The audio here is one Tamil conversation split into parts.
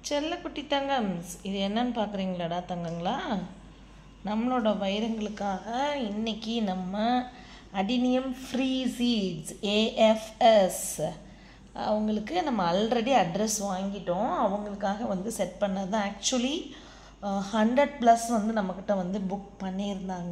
செல்லக்குட்டி தங்கம் இது என்னன்னு பார்க்குறீங்களாடா தங்கங்களா நம்மளோட வைரங்களுக்காக இன்னைக்கு நம்ம அடினியம் ஃப்ரீ சீட்ஸ் ஏஎஃப்எஸ் அவங்களுக்கு நம்ம ஆல்ரெடி அட்ரஸ் வாங்கிட்டோம் அவங்களுக்காக வந்து செட் பண்ணது தான் ஆக்சுவலி ஹண்ட்ரட் ப்ளஸ் வந்து நம்மக்கிட்ட வந்து புக் பண்ணியிருந்தாங்க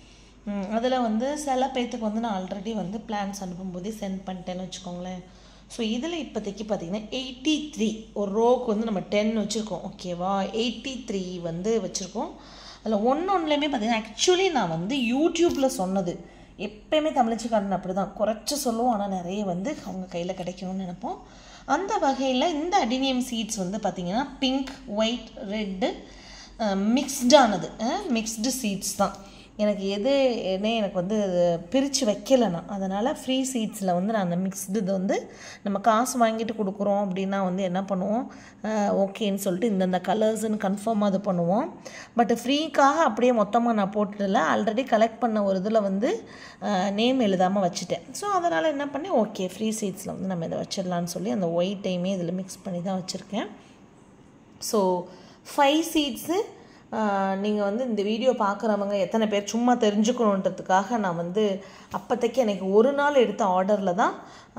அதில் வந்து சில பேர்த்துக்கு வந்து நான் ஆல்ரெடி வந்து பிளான்ஸ் அனுப்பும்போதே சென்ட் பண்ணிட்டேன்னு வச்சுக்கோங்களேன் ஸோ இதில் இப்போதைக்கு பார்த்தீங்கன்னா எயிட்டி த்ரீ ஒரு ரோக்கு வந்து நம்ம டென் வச்சுருக்கோம் ஓகேவா எயிட்டி த்ரீ வந்து வச்சுருக்கோம் அதில் ஒன்று ஒன்றுலேயுமே பார்த்தீங்கன்னா ஆக்சுவலி நான் வந்து யூடியூப்பில் சொன்னது எப்பயுமே தமிழச்சிக்காரன் அப்படி தான் குறைச்சி சொல்லுவோம் ஆனால் நிறைய வந்து அவங்க கையில் கிடைக்கணும்னு நினைப்போம் அந்த வகையில் இந்த அடினியம் சீட்ஸ் வந்து பார்த்திங்கன்னா பிங்க் ஒயிட் ரெட்டு மிக்ஸ்டானது மிக்ஸ்டு சீட்ஸ் தான் எனக்கு எது என்ன எனக்கு வந்து பிரித்து வைக்கல நான் அதனால் ஃப்ரீ சீட்ஸில் வந்து நான் அந்த மிக்ஸ்டு இது வந்து நம்ம காசு வாங்கிட்டு கொடுக்குறோம் அப்படின்னா வந்து என்ன பண்ணுவோம் ஓகேன்னு சொல்லிட்டு இந்தந்த கலர்ஸ்ன்னு கன்ஃபார்மாக இது பண்ணுவோம் பட் ஃப்ரீக்காக அப்படியே மொத்தமாக நான் போட்டுடல ஆல்ரெடி கலெக்ட் பண்ண ஒரு இதில் வந்து நேம் எழுதாமல் வச்சுட்டேன் ஸோ அதனால் என்ன பண்ணேன் ஓகே ஃப்ரீ சீட்ஸில் வந்து நம்ம இதை வச்சிடலான்னு சொல்லி அந்த ஒயிட்டையுமே இதில் மிக்ஸ் பண்ணி தான் வச்சுருக்கேன் ஸோ ஃபைவ் சீட்ஸு நீங்கள் வந்து இந்த வீடியோ பார்க்குறவங்க எத்தனை பேர் சும்மா தெரிஞ்சுக்கணுன்றதுக்காக நான் வந்து அப்போதைக்கு எனக்கு ஒரு நாள் எடுத்த ஆர்டரில் தான்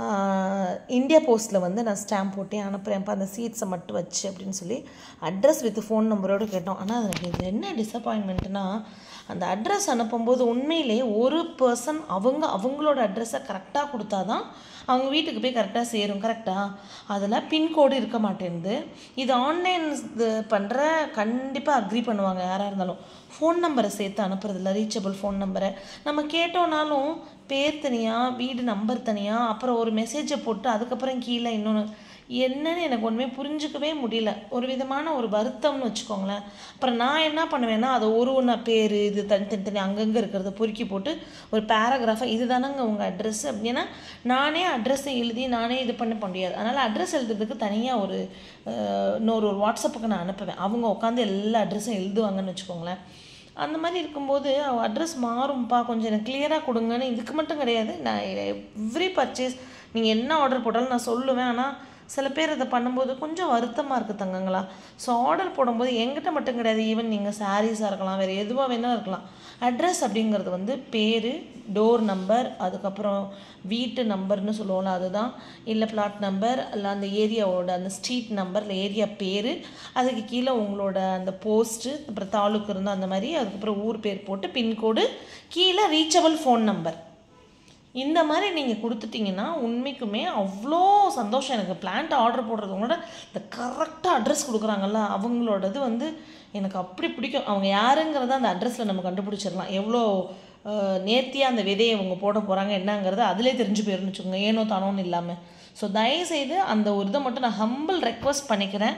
இந்தியா போஸ்ட்டில் வந்து நான் ஸ்டாம்ப் போட்டே அனுப்புகிறேன்ப்பா அந்த சீட்ஸை மட்டும் வச்சு அப்படின்னு சொல்லி அட்ரஸ் வித் ஃபோன் நம்பரோடு கேட்டோம் ஆனால் அது இது என்ன டிசப்பாயின்மெண்ட்னா அந்த அட்ரஸ் அனுப்பும்போது உண்மையிலே ஒரு பர்சன் அவங்க அவங்களோட அட்ரஸை கரெக்டாக கொடுத்தா தான் அவங்க வீட்டுக்கு போய் கரெக்டாக சேரும் கரெக்டாக அதில் பின்கோடு இருக்க மாட்டேங்குது இது ஆன்லைன் இது பண்ணுற கண்டிப்பாக அக்ரி பண்ணுவாங்க யாராக இருந்தாலும் ஃபோன் நம்பரை சேர்த்து அனுப்புறதில்ல ரீச்சபிள் ஃபோன் நம்பரை நம்ம கேட்டோனாலும் பேர் தனியாக வீடு நம்பர் தனியாக அப்புறம் ஒரு மெசேஜை போட்டு அதுக்கப்புறம் கீழே இன்னொன்று என்னன்னு எனக்கு ஒன்றுமே புரிஞ்சுக்கவே முடியல ஒரு விதமான ஒரு வருத்தம்னு வச்சுக்கோங்களேன் அப்புறம் நான் என்ன பண்ணுவேன்னா அதை ஒரு ஒன்றா பேர் இது தனி தனி தனி அங்கங்கே இருக்கிறத பொறுக்கி போட்டு ஒரு பேராகிராஃபாக இது தானங்க உங்கள் அட்ரஸ் அப்படின்னா நானே அட்ரஸை எழுதி நானே இது பண்ண முடியாது அதனால் அட்ரஸ் எழுதுறதுக்கு தனியாக ஒரு இன்னொரு ஒரு வாட்ஸ்அப்புக்கு நான் அனுப்புவேன் அவங்க உட்காந்து எல்லா அட்ரஸும் எழுதுவாங்கன்னு வச்சுக்கோங்களேன் அந்த மாதிரி இருக்கும்போது அட்ரஸ் மாறும்ப்பா கொஞ்சம் எனக்கு கிளியராக கொடுங்கன்னு இதுக்கு மட்டும் கிடையாது நான் எவ்ரி பர்ச்சேஸ் நீங்கள் என்ன ஆர்டர் போட்டாலும் நான் சொல்லுவேன் ஆனால் சில பேர் இதை பண்ணும்போது கொஞ்சம் வருத்தமாக இருக்குது தங்கங்களா ஸோ ஆர்டர் போடும்போது எங்கிட்ட மட்டும் கிடையாது ஈவன் நீங்கள் சாரீஸாக இருக்கலாம் வேறு எதுவாக வேணால் இருக்கலாம் அட்ரஸ் அப்படிங்கிறது வந்து பேர் டோர் நம்பர் அதுக்கப்புறம் வீட்டு நம்பர்னு சொல்லுவோம்ல அதுதான் இல்லை பிளாட் நம்பர் இல்லை அந்த ஏரியாவோட அந்த ஸ்ட்ரீட் நம்பர் இல்லை ஏரியா பேர் அதுக்கு கீழே உங்களோட அந்த போஸ்ட்டு அப்புறம் தாலுக்கு இருந்தால் அந்த மாதிரி அதுக்கப்புறம் ஊர் பேர் போட்டு பின்கோடு கீழே ரீச்சபிள் ஃபோன் நம்பர் இந்த மாதிரி நீங்கள் கொடுத்துட்டிங்கன்னா உண்மைக்குமே அவ்வளோ சந்தோஷம் எனக்கு பிளான்ட் ஆர்டர் போடுறவங்களோட இந்த கரெக்டாக அட்ரஸ் கொடுக்குறாங்கல்ல அவங்களோடது வந்து எனக்கு அப்படி பிடிக்கும் அவங்க யாருங்கிறத அந்த அட்ரஸில் நம்ம கண்டுபிடிச்சிடலாம் எவ்வளோ நேர்த்தியாக அந்த விதையை அவங்க போட போகிறாங்க என்னங்கிறத அதிலே தெரிஞ்சு போயிருன்னு வச்சுக்கோங்க ஏனோ தானோன்னு இல்லாமல் ஸோ தயவுசெய்து அந்த ஒரு இதை மட்டும் நான் ஹம்பிள் ரெக்வஸ்ட் பண்ணிக்கிறேன்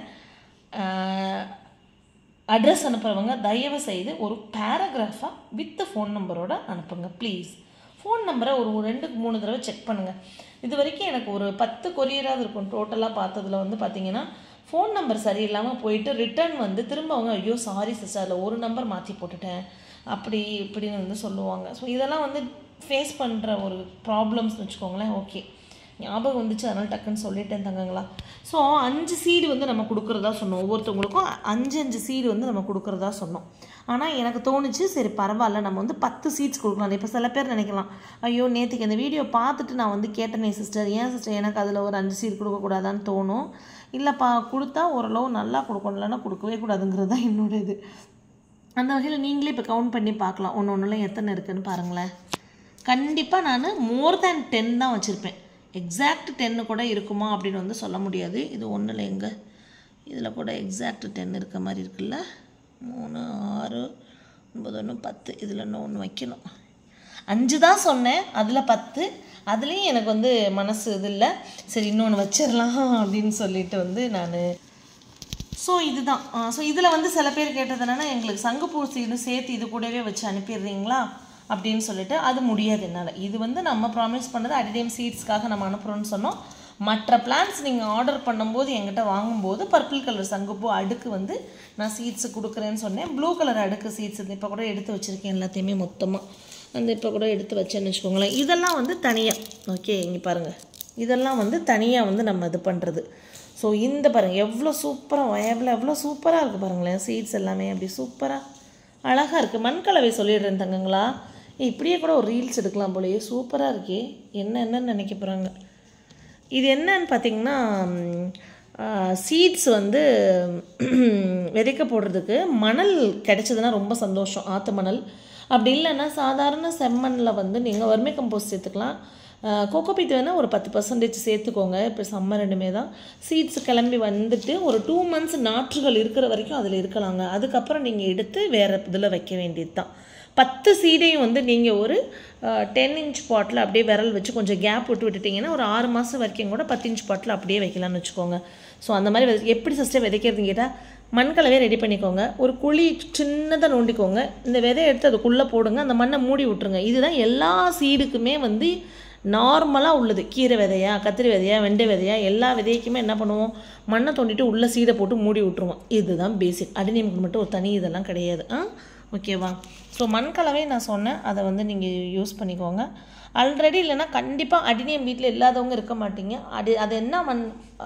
அட்ரஸ் அனுப்புகிறவங்க தயவு செய்து ஒரு பேராகிராஃபாக வித் ஃபோன் நம்பரோட அனுப்புங்க ப்ளீஸ் ஃபோன் நம்பரை ஒரு ரெண்டு மூணு தடவை செக் பண்ணுங்கள் இது வரைக்கும் எனக்கு ஒரு பத்து கொரியராக இருக்கும் டோட்டலாக பார்த்ததில் வந்து பார்த்தீங்கன்னா ஃபோன் நம்பர் சரியில்லாமல் போயிட்டு ரிட்டர்ன் வந்து திரும்ப அவங்க ஐயோ சாரி சிஸ்டர் அதில் ஒரு நம்பர் மாற்றி போட்டுட்டேன் அப்படி இப்படின்னு வந்து சொல்லுவாங்க ஸோ இதெல்லாம் வந்து ஃபேஸ் பண்ணுற ஒரு ப்ராப்ளம்ஸ்னு வச்சுக்கோங்களேன் ஓகே ஞாபகம் வந்துச்சு அதனால் டக்குன்னு சொல்லிட்டேன் தங்கங்களா ஸோ அஞ்சு சீடு வந்து நம்ம கொடுக்குறதா சொன்னோம் ஒவ்வொருத்தவங்களுக்கும் அஞ்சு அஞ்சு சீடு வந்து நம்ம கொடுக்குறதா சொன்னோம் ஆனால் எனக்கு தோணுச்சு சரி பரவாயில்ல நம்ம வந்து பத்து சீட்ஸ் கொடுக்கலாம் இப்போ சில பேர் நினைக்கலாம் ஐயோ நேற்றுக்கு இந்த வீடியோ பார்த்துட்டு நான் வந்து கேட்டேனே சிஸ்டர் ஏன் சிஸ்டர் எனக்கு அதில் ஒரு அஞ்சு சீட் கொடுக்கக்கூடாதான்னு தோணும் இல்லைப்பா கொடுத்தா ஓரளவு நல்லா கொடுக்கணும் இல்லைன்னா கொடுக்கவே கூடாதுங்கிறது தான் என்னோட இது அந்த வகையில் நீங்களே இப்போ கவுண்ட் பண்ணி பார்க்கலாம் ஒன்று ஒன்றுலாம் எத்தனை இருக்குதுன்னு பாருங்களேன் கண்டிப்பாக நான் மோர் தேன் டென் தான் வச்சுருப்பேன் எக்ஸாக்ட் டென்னு கூட இருக்குமா அப்படின்னு வந்து சொல்ல முடியாது இது ஒன்றில் எங்கே இதில் கூட எக்ஸாக்ட் டென் இருக்க மாதிரி இருக்குல்ல மூணு ஆறு ஒன்பது ஒன்று பத்து இதில் இன்னும் ஒன்று வைக்கணும் அஞ்சு தான் சொன்னேன் அதில் பத்து அதுலேயும் எனக்கு வந்து மனசு இது இல்லை சரி இன்னொன்று வச்சிடலாம் அப்படின்னு சொல்லிட்டு வந்து நான் ஸோ இதுதான் ஸோ இதில் வந்து சில பேர் கேட்டது என்னென்னா எங்களுக்கு சங்குப்பூ சீடும் சேர்த்து இது கூடவே வச்சு அனுப்பிடுறீங்களா அப்படின்னு சொல்லிட்டு அது முடியாது என்னால் இது வந்து நம்ம ப்ராமிஸ் பண்ணது அடிடைம் சீட்ஸ்க்காக நம்ம அனுப்புகிறோன்னு சொன்னோம் மற்ற பிளான்ஸ் நீங்கள் ஆர்டர் பண்ணும்போது என்கிட்ட வாங்கும்போது பர்பிள் கலர் சங்குப்பூ அடுக்கு வந்து நான் சீட்ஸு கொடுக்குறேன்னு சொன்னேன் ப்ளூ கலர் அடுக்கு சீட்ஸ் இப்போ கூட எடுத்து வச்சுருக்கேன் எல்லாத்தையுமே மொத்தமாக அந்த இப்போ கூட எடுத்து வச்சேன்னு வச்சுக்கோங்களேன் இதெல்லாம் வந்து தனியாக ஓகே இங்கே பாருங்கள் இதெல்லாம் வந்து தனியாக வந்து நம்ம இது பண்ணுறது ஸோ இந்த பாருங்கள் எவ்வளோ சூப்பராக வயபில் எவ்வளோ சூப்பராக இருக்குது பாருங்களேன் சீட்ஸ் எல்லாமே அப்படி சூப்பராக அழகாக இருக்குது மண்கலவை சொல்லிடுறேன் தங்கங்களா ஏய், இப்படியே கூட ஒரு ரீல்ஸ் எடுக்கலாம் போலயே சூப்பராக இருக்கே என்ன என்னன்னு நினைக்க போகிறாங்க இது என்னன்னு பார்த்தீங்கன்னா சீட்ஸ் வந்து விதைக்க போடுறதுக்கு மணல் கிடைச்சதுன்னா ரொம்ப சந்தோஷம் ஆற்று மணல் அப்படி இல்லைன்னா சாதாரண செம்மண்ணில் வந்து நீங்கள் வறுமை கம்போஸ்ட் சேர்த்துக்கலாம் கோகோபீட் வேணால் ஒரு பத்து பர்சன்டேஜ் சேர்த்துக்கோங்க இப்போ சம்மர் ரெண்டுமே தான் சீட்ஸ் கிளம்பி வந்துட்டு ஒரு டூ மந்த்ஸ் நாற்றுகள் இருக்கிற வரைக்கும் அதில் இருக்கலாங்க அதுக்கப்புறம் நீங்கள் எடுத்து வேறு இதில் வைக்க வேண்டியது தான் பத்து சீடையும் வந்து நீங்கள் ஒரு டென் இன்ச் பாட்டில் அப்படியே விரல் வச்சு கொஞ்சம் கேப் விட்டு விட்டுட்டிங்கன்னா ஒரு ஆறு மாதம் வரைக்கும் கூட பத்து இன்ச் பாட்டில் அப்படியே வைக்கலாம்னு வச்சுக்கோங்க ஸோ அந்த மாதிரி விதை- எப்படி சிஸ்டர் விதைக்கிறதுன்னு கேட்டால் மண்கலவையை ரெடி பண்ணிக்கோங்க ஒரு குழி சின்னதாக நோண்டிக்கோங்க இந்த விதையை எடுத்து அதுக்குள்ளே போடுங்க அந்த மண்ணை மூடி விட்டுருங்க இதுதான் எல்லா சீடுக்குமே வந்து நார்மலாக உள்ளது கீரை விதையா கத்திரி விதையா வெண்டை விதையா எல்லா விதைக்குமே என்ன பண்ணுவோம் மண்ணை தோண்டிட்டு உள்ளே சீடை போட்டு மூடி விட்டுருவோம் இதுதான் பேசிக் அடிநியமுக்கு மட்டும் ஒரு தனி இதெல்லாம் கிடையாது ஆ ஓகேவா ஸோ மண்கலவை நான் சொன்னேன் அதை வந்து நீங்கள் யூஸ் பண்ணிக்கோங்க ஆல்ரெடி இல்லைன்னா கண்டிப்பாக அடினியம் வீட்டில் இல்லாதவங்க இருக்க மாட்டீங்க அடி அது என்ன மண்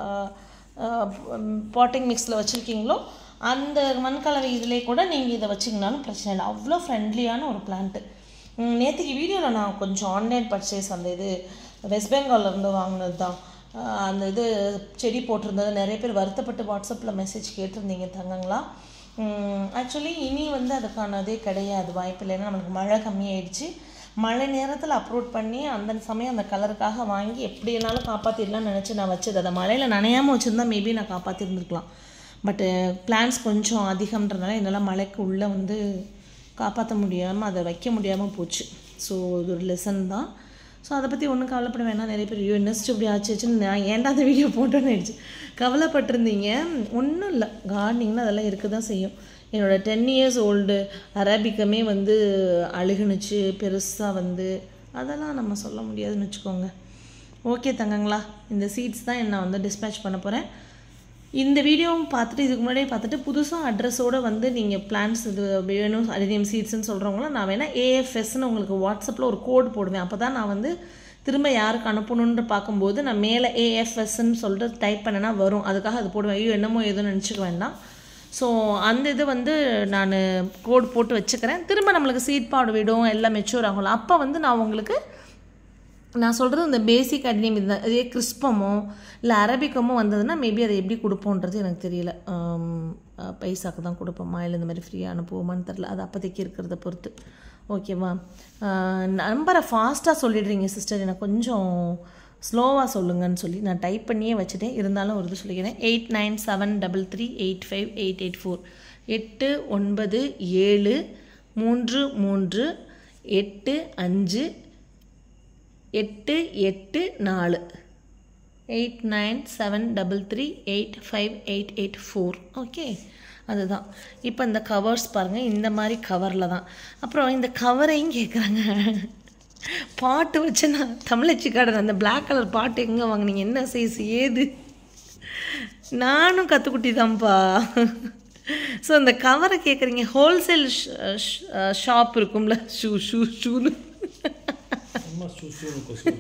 பாட்டிங் மிக்ஸில் வச்சுருக்கீங்களோ அந்த மண்கலவை இதிலே கூட நீங்கள் இதை வச்சிங்கனாலும் பிரச்சனை இல்லை அவ்வளோ ஃப்ரெண்ட்லியான ஒரு பிளான்ட்டு நேற்றுக்கு வீடியோவில் நான் கொஞ்சம் ஆன்லைன் பர்ச்சேஸ் அந்த இது வெஸ்ட் பெங்கால்ல இருந்து வாங்கினது தான் அஹ் அந்த இது செடி போட்டிருந்தது நிறைய பேர் வருத்தப்பட்டு வாட்ஸ்அப்பில் மெசேஜ் கேட்டிருந்தீங்க தங்கங்களா ஆக்சுவலி இனி வந்து அதுக்கான இதே கிடையாது வாய்ப்பு இல்லைன்னா நம்மளுக்கு மழை கம்மியாயிடுச்சு மழை நேரத்தில் அப்லோட் பண்ணி அந்த சமயம் அந்த கலருக்காக வாங்கி எப்படினாலும் காப்பாற்றிடலாம்னு நினச்சி நான் வச்சது அதை மழையில் நனையாமல் வச்சுருந்தா மேபி நான் காப்பாற்றிருந்துருக்கலாம் பட்டு பிளான்ஸ் கொஞ்சம் அதிகம்ன்றனால என்னால் மழைக்கு உள்ளே வந்து காப்பாற்ற முடியாமல் அதை வைக்க முடியாமல் போச்சு ஸோ இது ஒரு லெசன் தான் ஸோ அதை பற்றி ஒன்றும் கவலைப்பட வேணாம் நிறைய பேர் ஐயோ நெக்ஸ்ட் இப்படி ஆச்சுன்னு நான் ஏன்டா அந்த வீடியோ போட்டோன்னு ஆயிடுச்சு கவலைப்பட்டிருந்தீங்க ஒன்றும் இல்லை கார்டனிங்னா அதெல்லாம் இருக்க தான் செய்யும் என்னோட டென் இயர்ஸ் ஓல்டு அரேபிக்கமே வந்து அழுகுனுச்சு பெருசாக வந்து அதெல்லாம் நம்ம சொல்ல முடியாதுன்னு வச்சுக்கோங்க ஓகே தங்கங்களா இந்த சீட்ஸ் தான் நான் வந்து டிஸ்பேச் பண்ண போகிறேன் இந்த வீடியோவும் பார்த்துட்டு இதுக்கு முன்னாடியே பார்த்துட்டு புதுசாக அட்ரஸோடு வந்து நீங்கள் பிளான்ஸ் இது வேணும் அலினியம் சீட்ஸ்னு சொல்கிறவங்களாம் நான் வேணால் ஏஎஃப்எஸ்ன்னு உங்களுக்கு வாட்ஸ்அப்பில் ஒரு கோட் போடுவேன் அப்போ தான் நான் வந்து திரும்ப யாருக்கு அனுப்பணுன்ற பார்க்கும்போது நான் மேலே ஏஎஃப்எஸ்ன்னு சொல்லிட்டு டைப் பண்ணேன்னா வரும் அதுக்காக அது போடுவேன் ஐயோ என்னமோ எதுவும் நினச்சிக்க வேண்டாம் ஸோ அந்த இது வந்து நான் கோட் போட்டு வச்சுக்கிறேன் திரும்ப நம்மளுக்கு சீட் பாடு விடும் எல்லாம் மெச்சூர் ஆகும்ல அப்போ வந்து நான் உங்களுக்கு நான் சொல்கிறது இந்த பேசிக் அட்னியம் இதுதான் இதே கிறிஸ்பமோ இல்லை அரபிக்கமோ வந்ததுன்னா மேபி அதை எப்படி கொடுப்போன்றது எனக்கு தெரியல ஆம், அஹ், பைசாக்கு தான் கொடுப்போமா இல்லை இந்த மாதிரி ஃப்ரீயாக அனுப்புவோமான்னு தெரில அது அப்போதைக்கு இருக்கிறத பொறுத்து ஓகேவா நம்பரை ஃபாஸ்ட்டாக சொல்லிடுறீங்க சிஸ்டர் எனக்கு கொஞ்சம் ஸ்லோவாக சொல்லுங்கன்னு சொல்லி நான் டைப் பண்ணியே வச்சுட்டேன் இருந்தாலும் ஒரு இது சொல்லிக்கிறேன் eight nine seven double three eight five eight eight four எட்டு ஒன்பது ஏழு மூன்று மூன்று எட்டு அஞ்சு எட்டு எட்டு நாலு eight nine seven double three eight five eight eight four okay அதுதான் இப்போ இந்த கவர்ஸ் பாருங்கள் இந்த மாதிரி கவரில் தான் அப்புறம் இந்த கவரையும் கேட்குறாங்க பாட்டு வச்சு நான் தமிழச்சி கார்டன் அந்த Black கலர் பாட்டு எங்கே வாங்குனீங்க என்ன சைஸ் ஏது நானும் கற்றுக்குட்டி தான்ப்பா ஸோ அந்த கவரை கேட்குறீங்க ஹோல்சேல் ஷாப் இருக்கும்ல ஷூ ஷூ ஷூன்னு அம்மா சுசு கொசு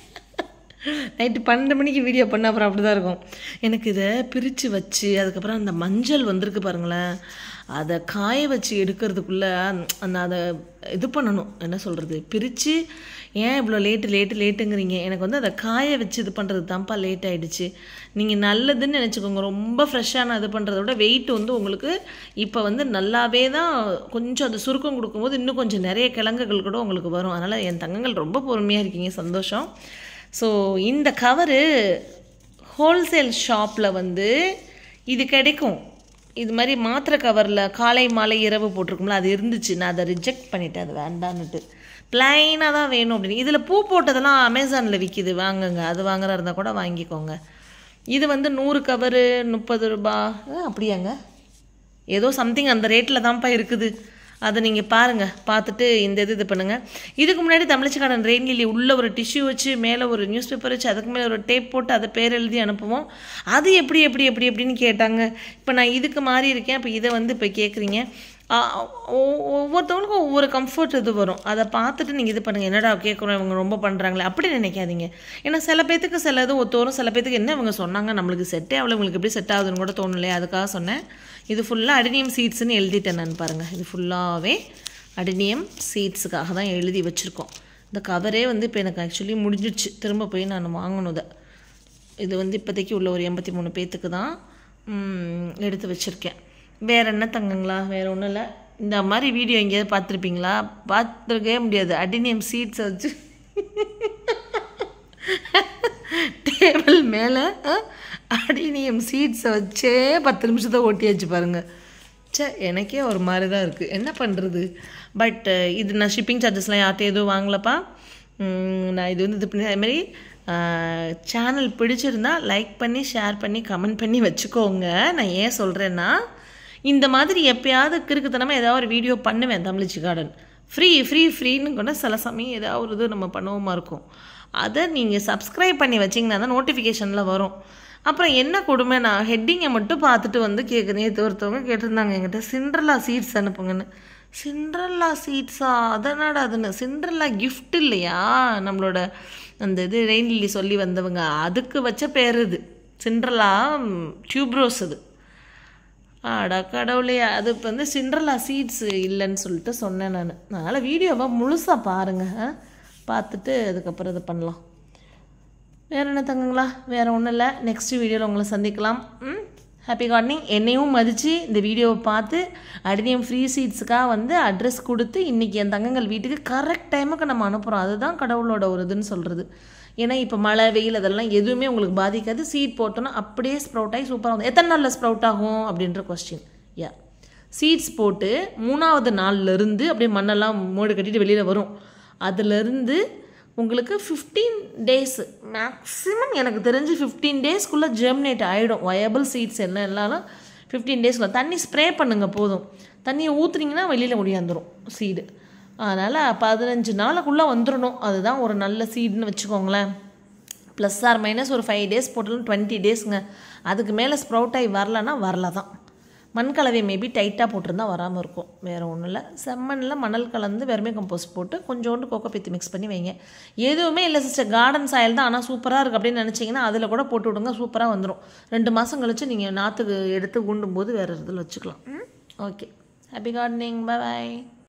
நைட்டு பன்னெண்டு மணிக்கு வீடியோ பண்ண அப்புறம் அப்படி தான் இருக்கும் எனக்கு இதை பிரித்து வச்சு அதுக்கப்புறம் அந்த மஞ்சள் வந்திருக்கு பாருங்களேன் அதை காய வச்சு எடுக்கிறதுக்குள்ளே அந்த அதை இது பண்ணணும் என்ன சொல்கிறது பிரித்து ஏன் இவ்வளோ லேட்டு லேட்டு லேட்டுங்கிறீங்க எனக்கு வந்து அதை காய வச்சு இது பண்ணுறது தான்ப்பா லேட் ஆகிடுச்சு நீங்கள் நல்லதுன்னு நினச்சிக்கோங்க ரொம்ப ஃப்ரெஷ்ஷான இது பண்ணுறத விட வெயிட் வந்து உங்களுக்கு இப்போ வந்து நல்லாவே தான் கொஞ்சம் அது சுருக்கம் கொடுக்கும்போது இன்னும் கொஞ்சம் நிறைய கிழங்குகள் கூட உங்களுக்கு வரும் அதனால் என் தங்கங்கள் ரொம்ப பொறுமையாக இருக்கீங்க சந்தோஷம் ஸோ இந்த கவரு ஹோல்சேல் ஷாப்பில் வந்து இது கிடைக்கும் இது மாதிரி மாத்திரை கவரில் காலை மாலை இரவு போட்டிருக்கும்ல அது இருந்துச்சு நான் அதை ரிஜெக்ட் பண்ணிட்டேன் அது வேண்டான்னுட்டு பிளைனாக தான் வேணும் அப்படின்னு இதில் பூ போட்டதெல்லாம் அமேசானில் விற்கிது வாங்குங்க அது வாங்குறா இருந்தால் கூட வாங்கிக்கோங்க இது வந்து நூறு கவரு முப்பது ரூபா ஆ, அப்படியாங்க ஏதோ சம்திங் அந்த ரேட்டில் தான்ப்பா இருக்குது அதை நீங்கள் பாருங்கள் பார்த்துட்டு இந்த இது இது பண்ணுங்கள் இதுக்கு முன்னாடி தமிழச்சிக்காரன் ரெயின் லில்லி உள்ள ஒரு டிஷ்யூ வச்சு மேலே ஒரு நியூஸ் பேப்பர் வச்சு அதுக்கு மேலே ஒரு டேப் போட்டு அதை பேர் எழுதி அனுப்புவோம் அது எப்படி எப்படி எப்படி எப்படின்னு கேட்டாங்க இப்போ நான் இதுக்கு மாறி இருக்கேன் இப்போ இதை வந்து இப்போ கேட்குறீங்க ஆ, ஒ- ஒவ்வொருத்தவங்களுக்கும் ஒவ்வொரு கம்ஃபர்ட் இது வரும் அதை பார்த்துட்டு நீங்கள் இது பண்ணுங்கள் என்னடா கேட்குறோம் இவங்க ரொம்ப பண்ணுறாங்களே அப்படி நினைக்காதீங்க ஏன்னா சில பேத்துக்கு சில இது ஒத்து வரும் சில பேத்துக்கு என்ன இவங்க சொன்னாங்க நம்மளுக்கு செட்டே அவ்வளோ உங்களுக்கு எப்படி செட் ஆகுதுன்னு கூட தோணலையே அதுக்காக சொன்னேன் இது ஃபுல்லாக அடினியம் சீட்ஸ்னு எழுதிட்டேன் நான் பாருங்கள் இது ஃபுல்லாகவே அடினியம் சீட்ஸுக்காக தான் எழுதி வச்சுருக்கோம் இந்த கவரே வந்து இப்போ எனக்கு ஆக்சுவலி முடிஞ்சிடுச்சு திரும்ப போய் நான் வாங்கணும் இதை இது வந்து இப்போதைக்கு உள்ள ஒரு எண்பத்தி மூணு பேத்துக்கு தான் ம், எடுத்து வச்சுருக்கேன் வேறு என்ன தங்கங்களா வேறு ஒன்றும் இல்லை இந்த மாதிரி வீடியோ எங்கேயாவது பார்த்துருப்பீங்களா பார்த்துருக்கவே முடியாது அடினியம் சீட்ஸை வச்சு டேபிள் மேலே அடினியம் சீட்ஸை வச்சே பத்து நிமிஷத்தை ஓட்டியாச்சு பாருங்கள் ச்சே எனக்கே ஒரு மாதிரி தான் இருக்குது என்ன பண்ணுறது பட் இது நான் ஷிப்பிங் சார்ஜஸ்லாம் யார்கிட்ட எதுவும் வாங்கலப்பா உம், நான் இது வந்து இது பண்ணி அதே மாதிரி சேனல் பிடிச்சிருந்தா லைக் பண்ணி ஷேர் பண்ணி கமெண்ட் பண்ணி வச்சுக்கோங்க நான் ஏன் சொல்கிறேன்னா இந்த மாதிரி எப்பயாவது கிறுக்குத்தனமாக ஏதாவது ஒரு வீடியோ பண்ணுவேன் தமிழிச்சி கார்டன் ஃப்ரீ ஃப்ரீ ஃப்ரீன்னு கூட சில சமயம் ஏதாவது ஒரு இது நம்ம பண்ணுவோமா இருக்கும் அதை நீங்கள் சப்ஸ்கிரைப் பண்ணி வச்சிங்கன்னா தான் நோட்டிஃபிகேஷனில் வரும் அப்புறம் என்ன கொடுமை நான் ஹெட்டிங்கை மட்டும் பார்த்துட்டு வந்து கேட்குறேன் நேற்று ஒருத்தவங்க கேட்டிருந்தாங்க என்கிட்ட சிண்ட்ரலா சீட்ஸ் அனுப்புங்கன்னு சிண்ட்ரல்லா சீட்ஸா அதனாடா அதுன்னு சிண்ட்ரல்லா gift இல்லையா நம்மளோட அந்த இது ரெயின்லில்லி சொல்லி வந்தவங்க அதுக்கு வச்ச பேர் இது சிண்ட்ரலா டியூப்ரோஸ் அது அடா கடவுளே அது இப்போ வந்து சிண்ட்ரலா சீட்ஸ் இல்லைன்னு சொல்லிட்டு சொன்னேன் நான் அதனால் வீடியோவை முழுசாக பாருங்கள் ஆ? பார்த்துட்டு அதுக்கப்புறம் இது பண்ணலாம் வேறு என்ன தங்குங்களா வேறு ஒன்றும் இல்லை நெக்ஸ்ட் வீடியோவில் உங்களை சந்திக்கலாம் ம் ஹாப்பி கார்டனிங் என்னையும் மதித்து இந்த வீடியோவை பார்த்து அடினியம் ஃப்ரீ சீட்ஸுக்காக வந்து அட்ரஸ் கொடுத்து இன்றைக்கி என் தங்கங்கள் வீட்டுக்கு கரெக்ட் டைமுக்கு நம்ம அனுப்புகிறோம் அதுதான் கடவுளோட ஒரு இதுன்னு சொல்கிறது ஏன்னா இப்போ மழை வெயில் அதெல்லாம் எதுவுமே உங்களுக்கு பாதிக்காது சீட் போட்டோன்னா அப்படியே ஸ்ப்ரவுட் ஆகி சூப்பராக வந்து எத்தனை நாளில் ஸ்ப்ரவுட் ஆகும் அப்படின்ற கொஸ்டின் யா சீட்ஸ் போட்டு மூணாவது நாள்ல இருந்து அப்படியே மண்ணெல்லாம் மூடு கட்டிட்டு வெளியில் வரும் அதுலேருந்து உங்களுக்கு ஃபிஃப்டீன் டேஸ் மேக்ஸிமம் எனக்கு தெரிஞ்சு ஃபிஃப்டீன் டேஸ்க்குள்ளே ஜெர்மினேட் ஆகிடும் வயபிள் சீட்ஸ் என்ன எல்லாரும் ஃபிஃப்டீன் டேஸ்க்குள்ள தண்ணி ஸ்ப்ரே பண்ணுங்க போதும் தண்ணியை ஊற்றுனீங்கன்னா வெளியில் ஒடியாந்துரும் சீடு அதனால் பதினஞ்சு நாளுக்குள்ளே வந்துடணும் அதுதான் ஒரு நல்ல சீடுன்னு வச்சுக்கோங்களேன் ப்ளஸ் ஆர் மைனஸ் ஒரு ஃபைவ் டேஸ் போட்டாலும் டுவெண்ட்டி டேஸ்ங்க அதுக்கு மேலே ஸ்ப்ரவுட் ஆகி வரலன்னா வரல தான் மண் கலவை மேபி டைட்டாக போட்டிருந்தா வராமல் இருக்கும் வேறு ஒன்றும் இல்லை செம்மண்ணில் மணல் கலந்து வெறுமே கம்போஸ்ட் போட்டு கொஞ்சோண்டு கோகோ பித்து மிக்ஸ் பண்ணி வைங்க எதுவுமே இல்லை சிஸ்டர் கார்டன் சாயல் தான் ஆனால் சூப்பராக இருக்குது அப்படின்னு நினச்சிங்கன்னா அதில் கூட போட்டு விடுங்க சூப்பராக வந்துடும் ரெண்டு மாதம் கழிச்சு நீங்கள் நாற்றுக்கு எடுத்து ஊண்டும் போது வேறு இதில் வச்சுக்கலாம் ஓகே ஹாப்பி கார்டனிங் பாய்